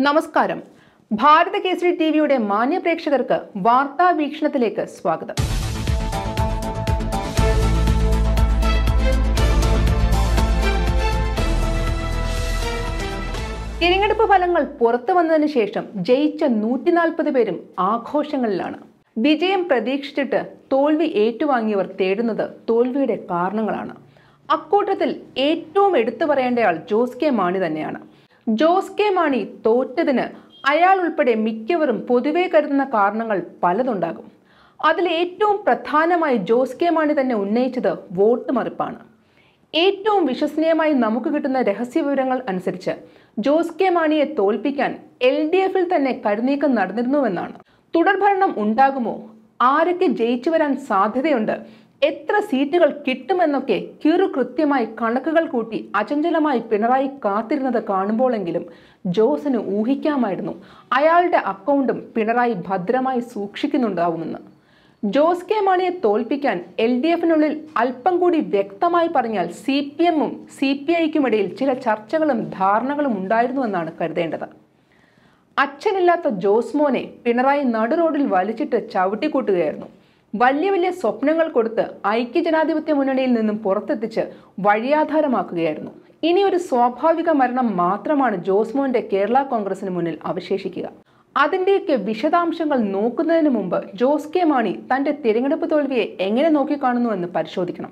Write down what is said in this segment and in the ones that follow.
നമസ്കാരം ഭാരത കേസരി ടി വിയുടെ മാന്യ പ്രേക്ഷകർക്ക് വാർത്താ വീക്ഷണത്തിലേക്ക് സ്വാഗതം തിരഞ്ഞെടുപ്പ് ഫലങ്ങൾ പുറത്തു വന്നതിന് ശേഷം ജയിച്ച നൂറ്റി നാൽപ്പത് പേരും ആഘോഷങ്ങളിലാണ് വിജയം പ്രതീക്ഷിച്ചിട്ട് തോൽവി ഏറ്റുവാങ്ങിയവർ തേടുന്നത് തോൽവിയുടെ കാരണങ്ങളാണ് അക്കൂട്ടത്തിൽ ഏറ്റവും എടുത്തു പറയേണ്ടയാൾ ജോസ് കെ മാണി തന്നെയാണ് ജോസ് കെ മാണി തോറ്റതിന് അയാൾ ഉൾപ്പെടെ മിക്കവരും പൊതുവെ കരുതുന്ന കാരണങ്ങൾ പലതുണ്ടാകും അതിൽ ഏറ്റവും പ്രധാനമായി ജോസ് കെ മാണി തന്നെ ഉന്നയിച്ചത് വോട്ട് മറിപ്പാണ് ഏറ്റവും വിശ്വസനീയമായി നമുക്ക് കിട്ടുന്ന രഹസ്യ വിവരങ്ങൾ അനുസരിച്ച് ജോസ് കെ മാണിയെ തോൽപ്പിക്കാൻ എൽ ഡി എഫിൽ തന്നെ കരുനീക്കം നടന്നിരുന്നുവെന്നാണ് തുടർഭരണം ഉണ്ടാകുമോ ആരൊക്കെ ജയിച്ചു വരാൻ സാധ്യതയുണ്ട് എത്ര സീറ്റുകൾ കിട്ടുമെന്നൊക്കെ കിറു കൃത്യമായി കണക്കുകൾ കൂട്ടി അചഞ്ചലമായി പിണറായി കാത്തിരുന്നത് കാണുമ്പോഴെങ്കിലും ജോസിന് ഊഹിക്കാമായിരുന്നു അയാളുടെ അക്കൗണ്ടും പിണറായി ഭദ്രമായി സൂക്ഷിക്കുന്നുണ്ടാവുമെന്ന് ജോസ് കെ മാണിയെ തോൽപ്പിക്കാൻ എൽ ഡി എഫിനുള്ളിൽ അല്പം കൂടി വ്യക്തമായി പറഞ്ഞാൽ സി പി എമ്മും സി പി ഐക്കുമിടയിൽ ചില ചർച്ചകളും ധാരണകളും ഉണ്ടായിരുന്നുവെന്നാണ് കരുതേണ്ടത് അച്ഛനില്ലാത്ത ജോസ്മോനെ പിണറായി നടുറോഡിൽ വലിച്ചിട്ട് ചവിട്ടിക്കൂട്ടുകയായിരുന്നു വലിയ വലിയ സ്വപ്നങ്ങൾ കൊടുത്ത് ഐക്യജനാധിപത്യ മുന്നണിയിൽ നിന്നും പുറത്തെത്തിച്ച് വഴിയാധാരമാക്കുകയായിരുന്നു ഇനി ഒരു സ്വാഭാവിക മരണം മാത്രമാണ് ജോസ്മോന്റെ കേരള കോൺഗ്രസിന് മുന്നിൽ അവശേഷിക്കുക അതിന്റെയൊക്കെ വിശദാംശങ്ങൾ നോക്കുന്നതിന് മുമ്പ് ജോസ് കെ മാണി തന്റെ തിരഞ്ഞെടുപ്പ് തോൽവിയെ എങ്ങനെ നോക്കിക്കാണുന്നുവെന്ന് പരിശോധിക്കണം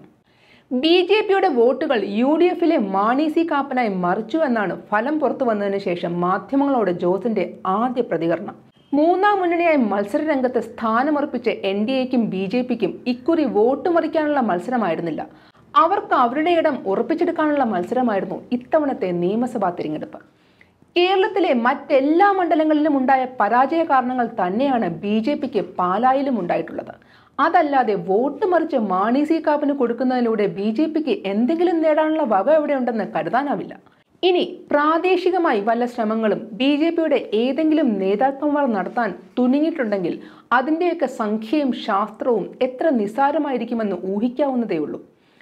ബി ജെ പിയുടെ വോട്ടുകൾ യു ഡി എഫിലെ മാണി സി കാപ്പനായി മറിച്ചു എന്നാണ് ഫലം പുറത്തു വന്നതിന് ശേഷം മാധ്യമങ്ങളോട് ജോസിന്റെ ആദ്യ പ്രതികരണം മൂന്നാം മുന്നണിയായി മത്സര രംഗത്ത് സ്ഥാനമുറപ്പിച്ച എൻ ഡി എക്കും ബി ജെ പിക്കും ഇക്കുറി വോട്ട് മറിക്കാനുള്ള മത്സരമായിരുന്നില്ല അവർക്ക് അവരുടെ ഇടം ഉറപ്പിച്ചെടുക്കാനുള്ള മത്സരമായിരുന്നു ഇത്തവണത്തെ നിയമസഭാ തിരഞ്ഞെടുപ്പ് കേരളത്തിലെ മറ്റെല്ലാ മണ്ഡലങ്ങളിലും ഉണ്ടായ പരാജയ കാരണങ്ങൾ തന്നെയാണ് ബി ജെ പിക്ക് പാലായിലും ഉണ്ടായിട്ടുള്ളത് അതല്ലാതെ വോട്ട് മറിച്ച് മാണി സി കാപ്പിന് കൊടുക്കുന്നതിലൂടെ ബി ജെ പിക്ക് എന്തെങ്കിലും നേടാനുള്ള വക എവിടെയുണ്ടെന്ന് കരുതാനാവില്ല ഇനി പ്രാദേശികമായി വല്ല ശ്രമങ്ങളും ബി ജെ പിയുടെ ഏതെങ്കിലും നേതാക്കന്മാർ നടത്താൻ തുനിഞ്ഞിട്ടുണ്ടെങ്കിൽ അതിൻ്റെയൊക്കെ സംഖ്യയും ശാസ്ത്രവും എത്ര നിസ്സാരമായിരിക്കുമെന്ന് ഊഹിക്കാവുന്നതേയുള്ളൂ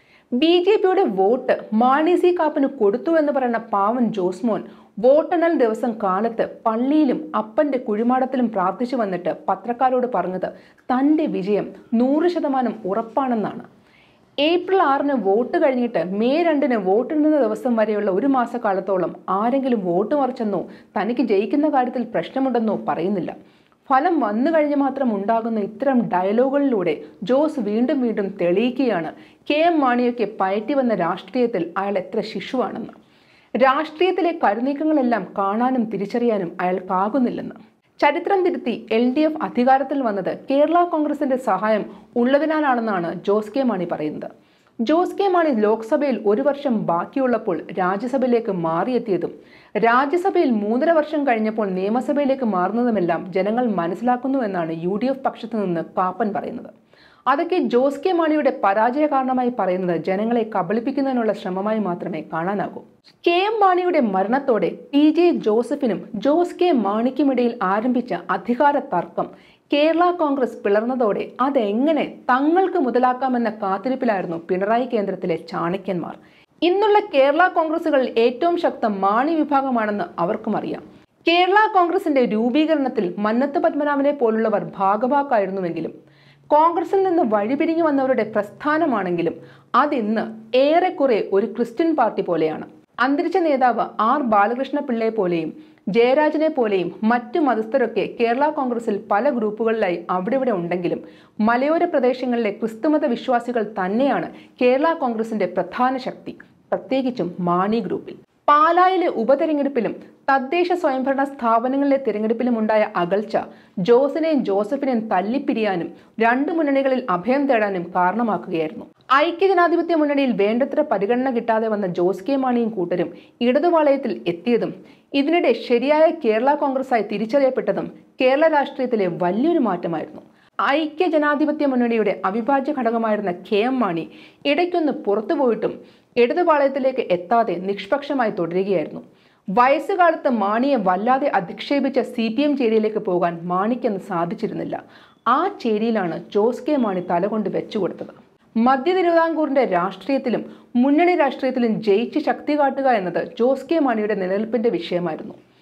ബി ജെ പിയുടെ വോട്ട് മാണി സി കാപ്പിന് കൊടുത്തു എന്ന് പറയുന്ന പാവൻ ജോസ്മോൻ വോട്ടെണ്ണൽ ദിവസം കാലത്ത് പള്ളിയിലും അപ്പന്റെ കുഴിമാടത്തിലും പ്രാർത്ഥിച്ചു വന്നിട്ട് പത്രക്കാരോട് പറഞ്ഞത് തന്റെ വിജയം നൂറ് ശതമാനം ഉറപ്പാണെന്നാണ് ഏപ്രിൽ ആറിന് വോട്ട് കഴിഞ്ഞിട്ട് മെയ് രണ്ടിന് വോട്ടെണ്ണുന്ന ദിവസം വരെയുള്ള ഒരു മാസക്കാലത്തോളം ആരെങ്കിലും വോട്ട് മറിച്ചെന്നോ തനിക്ക് ജയിക്കുന്ന കാര്യത്തിൽ പ്രശ്നമുണ്ടെന്നോ പറയുന്നില്ല ഫലം വന്നു കഴിഞ്ഞ് മാത്രം ഉണ്ടാകുന്ന ഇത്തരം ഡയലോഗുകളിലൂടെ ജോസ് വീണ്ടും വീണ്ടും തെളിയിക്കുകയാണ് കെ എം മാണിയൊക്കെ പയറ്റി വന്ന രാഷ്ട്രീയത്തിൽ അയാൾ എത്ര ശിശുവാണെന്ന് രാഷ്ട്രീയത്തിലെ കരുനീക്കങ്ങളെല്ലാം കാണാനും തിരിച്ചറിയാനും അയാൾക്കാകുന്നില്ലെന്ന് ചരിത്രം തിരുത്തി എൽ ഡി എഫ് അധികാരത്തിൽ വന്നത് കേരള കോൺഗ്രസിന്റെ സഹായം ഉള്ളതിനാലാണെന്നാണ് ജോസ് കെ മാണി പറയുന്നത് ജോസ് കെ മാണി ലോക്സഭയിൽ ഒരു വർഷം ബാക്കിയുള്ളപ്പോൾ രാജ്യസഭയിലേക്ക് മാറിയെത്തിയതും രാജ്യസഭയിൽ മൂന്നര വർഷം കഴിഞ്ഞപ്പോൾ നിയമസഭയിലേക്ക് മാറുന്നതുമെല്ലാം ജനങ്ങൾ മനസ്സിലാക്കുന്നുവെന്നാണ് യു ഡി എഫ് പക്ഷത്തു നിന്ന് പാപ്പൻ പറയുന്നത് അതൊക്കെ ജോസ് കെ മാണിയുടെ പരാജയ കാരണമായി പറയുന്നത് ജനങ്ങളെ കബളിപ്പിക്കുന്നതിനുള്ള ശ്രമമായി മാത്രമേ കാണാനാകൂ കെ എം മാണിയുടെ മരണത്തോടെ പി ജെ ജോസഫിനും ജോസ് കെ മാണിക്കുമിടയിൽ ആരംഭിച്ച അധികാര തർക്കം കേരള കോൺഗ്രസ് പിളർന്നതോടെ അതെങ്ങനെ തങ്ങൾക്ക് മുതലാക്കാമെന്ന കാത്തിരിപ്പിലായിരുന്നു പിണറായി കേന്ദ്രത്തിലെ ചാണക്യന്മാർ ഇന്നുള്ള കേരള കോൺഗ്രസുകളിൽ ഏറ്റവും ശക്തം മാണി വിഭാഗമാണെന്ന് അവർക്കും അറിയാം കേരള കോൺഗ്രസിന്റെ രൂപീകരണത്തിൽ മന്നത്ത് പത്മനാഭനെ പോലുള്ളവർ ഭാഗഭാക്കായിരുന്നുവെങ്കിലും കോൺഗ്രസിൽ നിന്ന് വഴിപിരിഞ്ഞു വന്നവരുടെ പ്രസ്ഥാനമാണെങ്കിലും അതിന്ന് ഏറെക്കുറെ ഒരു ക്രിസ്ത്യൻ പാർട്ടി പോലെയാണ് അന്തരിച്ച നേതാവ് ആർ ബാലകൃഷ്ണ പിള്ളയെ പോലെയും ജയരാജനെ പോലെയും മറ്റു മതസ്ഥരൊക്കെ കേരള കോൺഗ്രസിൽ പല ഗ്രൂപ്പുകളിലായി അവിടെ ഇവിടെ ഉണ്ടെങ്കിലും മലയോര പ്രദേശങ്ങളിലെ ക്രിസ്തുമത വിശ്വാസികൾ തന്നെയാണ് കേരള കോൺഗ്രസിന്റെ പ്രധാന ശക്തി പ്രത്യേകിച്ചും മാണി ഗ്രൂപ്പിൽ പാലായിലെ ഉപതെരഞ്ഞെടുപ്പിലും തദ്ദേശ സ്വയംഭരണ സ്ഥാപനങ്ങളിലെ തിരഞ്ഞെടുപ്പിലും ഉണ്ടായ അകൽച്ച ജോസിനെയും ജോസഫിനെയും തല്ലിപ്പിരിയാനും രണ്ട് മുന്നണികളിൽ അഭയം തേടാനും കാരണമാക്കുകയായിരുന്നു ഐക്യജനാധിപത്യ മുന്നണിയിൽ വേണ്ടത്ര പരിഗണന കിട്ടാതെ വന്ന ജോസ് കെ മാണിയും കൂട്ടരും ഇടതുപാളയത്തിൽ എത്തിയതും ഇതിനിടെ ശരിയായ കേരള കോൺഗ്രസായി തിരിച്ചറിയപ്പെട്ടതും കേരള രാഷ്ട്രീയത്തിലെ വലിയൊരു മാറ്റമായിരുന്നു ഐക്യ ജനാധിപത്യ മുന്നണിയുടെ അവിഭാജ്യ ഘടകമായിരുന്ന കെ എം മാണി ഇടയ്ക്കൊന്ന് പുറത്തുപോയിട്ടും ഇടതുപാളയത്തിലേക്ക് എത്താതെ നിഷ്പക്ഷമായി തുടരുകയായിരുന്നു വയസ്സുകാലത്ത് മാണിയെ വല്ലാതെ അധിക്ഷേപിച്ച സി പി എം ചേരിയിലേക്ക് പോകാൻ മാണിക്കെന്ന് സാധിച്ചിരുന്നില്ല ആ ചേരിയിലാണ് ജോസ് കെ മാണി തലകൊണ്ട് വെച്ചുകൊടുത്തത് മധ്യ തിരുവിതാംകൂറിന്റെ രാഷ്ട്രീയത്തിലും മുന്നണി രാഷ്ട്രീയത്തിലും ജയിച്ച് ശക്തി കാട്ടുക എന്നത് ജോസ് കെ മാണിയുടെ നിലനിൽപ്പിന്റെ വിഷയമായിരുന്നു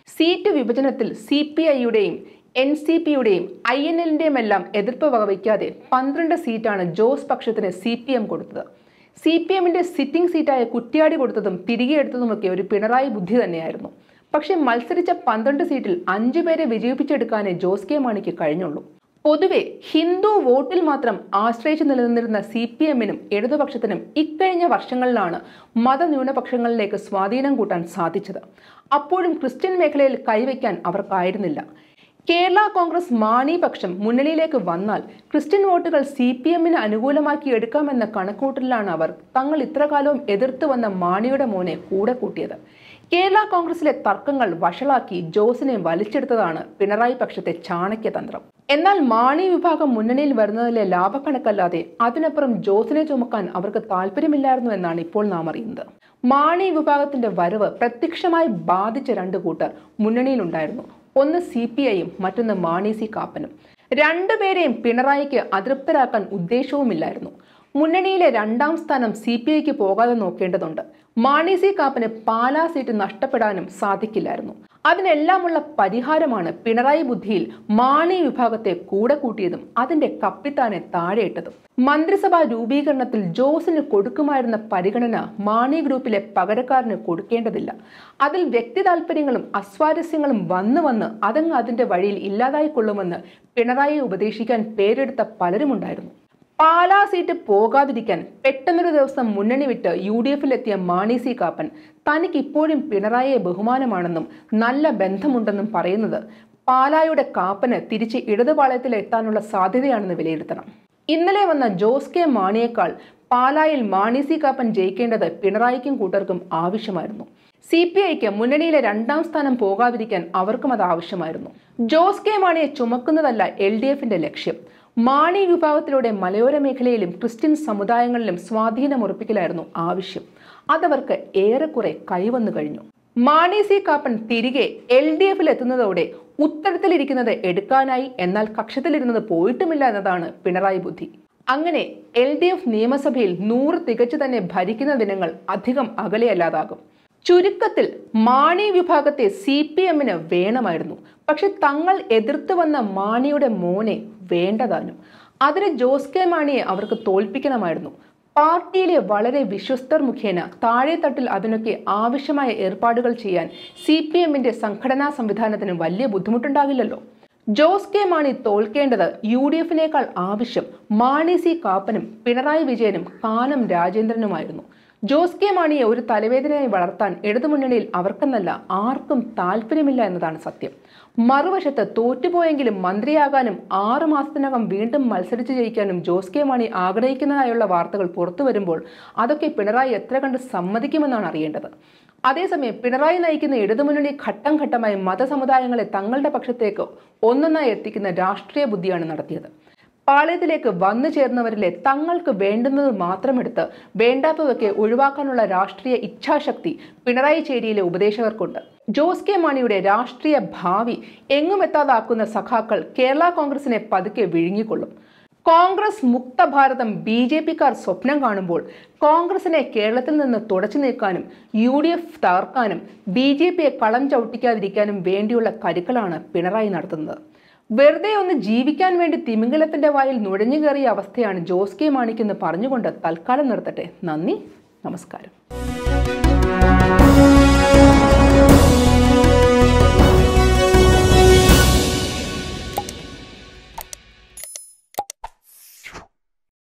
സീറ്റ് വിഭജനത്തിൽ സി പി ഐയുടെയും എൻ സി പിയുടെയും ഐ എൻ എല്ലിന്റെയും എല്ലാം എതിർപ്പ് വകവയ്ക്കാതെ പന്ത്രണ്ട് സീറ്റാണ് ജോസ് പക്ഷത്തിന് സി പി എം കൊടുത്തത് സി പി എമ്മിന്റെ സിറ്റിംഗ് സീറ്റായ കുറ്റ്യാടി കൊടുത്തതും തിരികെ എടുത്തതുമൊക്കെ ഒരു പിണറായി ബുദ്ധി തന്നെയായിരുന്നു പക്ഷേ മത്സരിച്ച പന്ത്രണ്ട് സീറ്റിൽ അഞ്ചു പേരെ വിജയിപ്പിച്ചെടുക്കാനേ ജോസ് കെ മാണിക്ക് കഴിഞ്ഞുള്ളൂ പൊതുവെ ഹിന്ദു വോട്ടിൽ മാത്രം ആശ്രയിച്ച് നിലനിന്നിരുന്ന സി പി എമ്മിനും ഇടതുപക്ഷത്തിനും ഇക്കഴിഞ്ഞ വർഷങ്ങളിലാണ് മതന്യൂനപക്ഷങ്ങളിലേക്ക് സ്വാധീനം കൂട്ടാൻ സാധിച്ചത് അപ്പോഴും ക്രിസ്ത്യൻ മേഖലയിൽ കൈവയ്ക്കാൻ അവർക്കായിരുന്നില്ല കേരള കോൺഗ്രസ് മാണി പക്ഷം മുന്നണിയിലേക്ക് വന്നാൽ ക്രിസ്ത്യൻ വോട്ടുകൾ സി പി എമ്മിന് അനുകൂലമാക്കി എടുക്കാമെന്ന കണക്കൂട്ടലിലാണ് അവർ തങ്ങൾ ഇത്രകാലവും എതിർത്ത് വന്ന മാണിയുടെ മോനെ കൂടെ കൂട്ടിയത് കേരള കോൺഗ്രസിലെ തർക്കങ്ങൾ വഷളാക്കി ജോസിനെ വലിച്ചെടുത്തതാണ് പിണറായി പക്ഷത്തെ ചാണക്യതന്ത്രം എന്നാൽ മാണി വിഭാഗം മുന്നണിയിൽ വരുന്നതിലെ ലാഭക്കണക്കല്ലാതെ അതിനപ്പുറം ജോസിനെ ചുമക്കാൻ അവർക്ക് താല്പര്യമില്ലായിരുന്നു എന്നാണ് ഇപ്പോൾ നാം അറിയുന്നത് മാണി വിഭാഗത്തിന്റെ വരവ് പ്രത്യക്ഷമായി ബാധിച്ച രണ്ട് കൂട്ടർ മുന്നണിയിലുണ്ടായിരുന്നു ഒന്ന് സി പി ഐയും മറ്റൊന്ന് മാണി സി കാപ്പനും രണ്ടുപേരെയും പിണറായിക്ക് അതൃപ്തരാക്കാൻ ഉദ്ദേശവുമില്ലായിരുന്നു മുന്നണിയിലെ രണ്ടാം സ്ഥാനം സി പി ഐക്ക് പോകാതെ നോക്കേണ്ടതുണ്ട് മാണി സി കാപ്പന് പാലാ സീറ്റ് നഷ്ടപ്പെടാനും സാധിക്കില്ലായിരുന്നു അതിനെല്ലാമുള്ള പരിഹാരമാണ് പിണറായി ബുദ്ധിയിൽ മാണി വിഭാഗത്തെ കൂടെ കൂട്ടിയതും അതിന്റെ കപ്പിത്താനെ താഴെയിട്ടതും മന്ത്രിസഭാ രൂപീകരണത്തിൽ ജോസിന് കൊടുക്കുമായിരുന്ന പരിഗണന മാണി ഗ്രൂപ്പിലെ പകരക്കാരന് കൊടുക്കേണ്ടതില്ല അതിൽ വ്യക്തി താല്പര്യങ്ങളും അസ്വാരസ്യങ്ങളും വന്നു വന്ന് അതങ്ങ് അതിന്റെ വഴിയിൽ ഇല്ലാതായിക്കൊള്ളുമെന്ന് പിണറായിയെ ഉപദേശിക്കാൻ പേരെടുത്ത പലരുമുണ്ടായിരുന്നു പാലാ സീറ്റ് പോകാതിരിക്കാൻ പെട്ടെന്നൊരു ദിവസം മുന്നണി വിട്ട് യു ഡി എഫിലെത്തിയ മാണി സി കാപ്പൻ തനിക്ക് ഇപ്പോഴും പിണറായിയെ ബഹുമാനമാണെന്നും നല്ല ബന്ധമുണ്ടെന്നും പറയുന്നത് പാലായുടെ കാപ്പന് തിരിച്ച് ഇടതുപാളയത്തിൽ എത്താനുള്ള സാധ്യതയാണെന്ന് വിലയിരുത്തണം ഇന്നലെ വന്ന ജോസ് കെ മാണിയേക്കാൾ പാലായിൽ മാണി സി കാപ്പൻ ജയിക്കേണ്ടത് പിണറായിക്കും കൂട്ടർക്കും ആവശ്യമായിരുന്നു സി പി ഐക്ക് മുന്നണിയിലെ രണ്ടാം സ്ഥാനം പോകാതിരിക്കാൻ അവർക്കും അത് ആവശ്യമായിരുന്നു ജോസ് കെ മാണിയെ ചുമക്കുന്നതല്ല എൽ ഡി എഫിന്റെ ലക്ഷ്യം മാണി വിഭാഗത്തിലൂടെ മലയോര മേഖലയിലും ക്രിസ്ത്യൻ സമുദായങ്ങളിലും സ്വാധീനമുറപ്പിക്കലായിരുന്നു ആവശ്യം അതവർക്ക് ഏറെക്കുറെ കൈവന്നു കഴിഞ്ഞു മാണി സി കാപ്പൻ തിരികെ എൽ ഡി എഫിൽ എത്തുന്നതോടെ ഉത്തരത്തിലിരിക്കുന്നത് എടുക്കാനായി എന്നാൽ കക്ഷത്തിലിരുന്നത് പോയിട്ടുമില്ല എന്നതാണ് പിണറായി ബുദ്ധി അങ്ങനെ എൽ ഡി എഫ് നിയമസഭയിൽ നൂറ് തികച്ചു തന്നെ ഭരിക്കുന്ന ദിനങ്ങൾ അധികം അകലെയല്ലാതാകും ചുരുക്കത്തിൽ മാണി വിഭാഗത്തെ സി പി എമ്മിന് വേണമായിരുന്നു പക്ഷെ തങ്ങൾ എതിർത്ത് വന്ന മാണിയുടെ മോനെ വേണ്ടതാനും അതിന് ജോസ് കെ മാണിയെ അവർക്ക് തോൽപ്പിക്കണമായിരുന്നു പാർട്ടിയിലെ വളരെ വിശ്വസ്തർ മുഖേന താഴെത്തട്ടിൽ അതിനൊക്കെ ആവശ്യമായ ഏർപ്പാടുകൾ ചെയ്യാൻ സി പി എമ്മിന്റെ സംഘടനാ സംവിധാനത്തിന് വലിയ ബുദ്ധിമുട്ടുണ്ടാകില്ലല്ലോ ജോസ് കെ മാണി തോൽക്കേണ്ടത് യു ഡി എഫിനേക്കാൾ ആവശ്യം മാണി സി കാപ്പനും പിണറായി വിജയനും കാനം രാജേന്ദ്രനുമായിരുന്നു ജോസ് കെ മാണിയെ ഒരു തലവേദനയായി വളർത്താൻ ഇടതുമുന്നണിയിൽ അവർക്കെന്നല്ല ആർക്കും താല്പര്യമില്ല എന്നതാണ് സത്യം മറുവശത്ത് തോറ്റുപോയെങ്കിലും മന്ത്രിയാകാനും ആറു മാസത്തിനകം വീണ്ടും മത്സരിച്ച് ജയിക്കാനും ജോസ് കെ മാണി ആഗ്രഹിക്കുന്നതായുള്ള വാർത്തകൾ പുറത്തു വരുമ്പോൾ അതൊക്കെ പിണറായി എത്ര കണ്ട് സമ്മതിക്കുമെന്നാണ് അറിയേണ്ടത് അതേസമയം പിണറായി നയിക്കുന്ന ഇടതുമുന്നണി ഘട്ടം ഘട്ടമായി മതസമുദായങ്ങളെ തങ്ങളുടെ പക്ഷത്തേക്ക് ഒന്നൊന്നായി എത്തിക്കുന്ന രാഷ്ട്രീയ ബുദ്ധിയാണ് നടത്തിയത് പാളയത്തിലേക്ക് വന്നു ചേർന്നവരിലെ തങ്ങൾക്ക് വേണ്ടുന്നത് മാത്രമെടുത്ത് വേണ്ടാത്തതൊക്കെ ഒഴിവാക്കാനുള്ള രാഷ്ട്രീയ ഇച്ഛാശക്തി പിണറായി ചേരിയിലെ ഉപദേശകർക്കുണ്ട് ജോസ് കെ മാണിയുടെ രാഷ്ട്രീയ ഭാവി എങ്ങുമെത്താതാക്കുന്ന സഖാക്കൾ കേരള കോൺഗ്രസിനെ പതുക്കെ വിഴുങ്ങിക്കൊള്ളും കോൺഗ്രസ് മുക്ത ഭാരതം ബി ജെ പിക്കാർ സ്വപ്നം കാണുമ്പോൾ കോൺഗ്രസിനെ കേരളത്തിൽ നിന്ന് തുടച്ചു നീക്കാനും യു ഡി എഫ് തകർക്കാനും ബി ജെ പിയെ കളം ചവിട്ടിക്കാതിരിക്കാനും വേണ്ടിയുള്ള കരുക്കളാണ് പിണറായി നടത്തുന്നത് വെറുതെ ഒന്ന് ജീവിക്കാൻ വേണ്ടി തിമിംഗലത്തിന്റെ വായിൽ നുഴഞ്ഞു കയറിയ അവസ്ഥയാണ് ജോസ് കെ മാണിക്കെന്ന് പറഞ്ഞുകൊണ്ട് തൽക്കാലം നിർത്തട്ടെ നന്ദി നമസ്കാരം